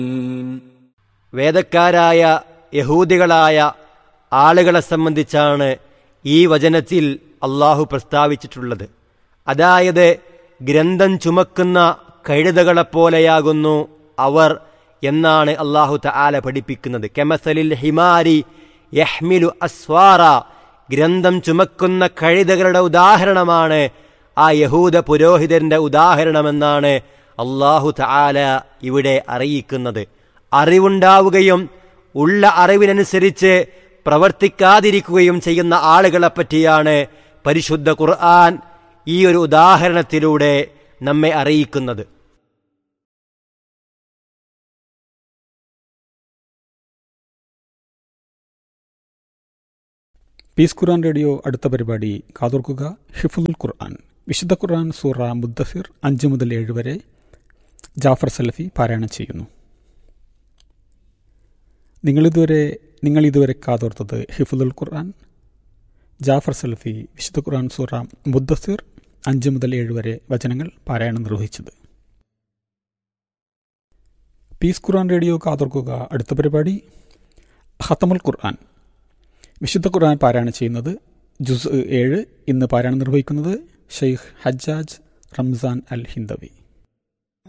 വേദക്കാരായ യഹൂദികളായ ആളുകളെ സംബന്ധിച്ചാണ് ഈ വചനത്തിൽ അള്ളാഹു പ്രസ്താവിച്ചിട്ടുള്ളത് അതായത് ഗ്രന്ഥം ചുമക്കുന്ന കഴുതകളെപ്പോലെയാകുന്നു അവർ എന്നാണ് അള്ളാഹു തആല പഠിപ്പിക്കുന്നത് കെമസലിൽ ഹിമാരി യഹ്മിലു അസ്വാറ ഗ്രന്ഥം ചുമക്കുന്ന കഴുതകളുടെ ഉദാഹരണമാണ് ആ യഹൂദ പുരോഹിതന്റെ ഉദാഹരണമെന്നാണ് അള്ളാഹു തആല ഇവിടെ അറിയിക്കുന്നത് അറിവുണ്ടാവുകയും ഉള്ള അറിവിനനുസരിച്ച് പ്രവർത്തിക്കാതിരിക്കുകയും ചെയ്യുന്ന ആളുകളെ പറ്റിയാണ് പരിശുദ്ധ ഖുർആൻ ഈ ഒരു ഉദാഹരണത്തിലൂടെ നമ്മെ അറിയിക്കുന്നത് പീസ് ഖുർആൻ റേഡിയോ അടുത്ത പരിപാടി കാതോർക്കുക ഹിഫുൽ ഖുർആൻ വിശുദ്ധ ഖുർആൻ സൂറ മുദ്ദസിർ അഞ്ച് മുതൽ ഏഴ് വരെ ജാഫർ സലഫി പാരായണം ചെയ്യുന്നു നിങ്ങളിതുവരെ നിങ്ങൾ ഇതുവരെ കാതോർത്തത് ഹിഫുൽ ഖുർആൻ ജാഫർ സലഫി വിശുദ്ധ ഖുർആൻ സൂറ മുദ്ദസിർ അഞ്ച് മുതൽ ഏഴ് വരെ വചനങ്ങൾ പാരായണം നിർവഹിച്ചത് പീസ് ഖുർആൻ റേഡിയോ കാതോർക്കുക അടുത്ത പരിപാടി ഹത്തമുൽ ഖുർആൻ വിശുദ്ധ ഖുർആൻ പാരായണം ചെയ്യുന്നത് ജുസ് ഏഴ് ഇന്ന് പാരായണം നിർവഹിക്കുന്നത് ഷെയ്ഖ് ഹജ്ജാജ് റംസാൻ അൽ ഹിന്ദവി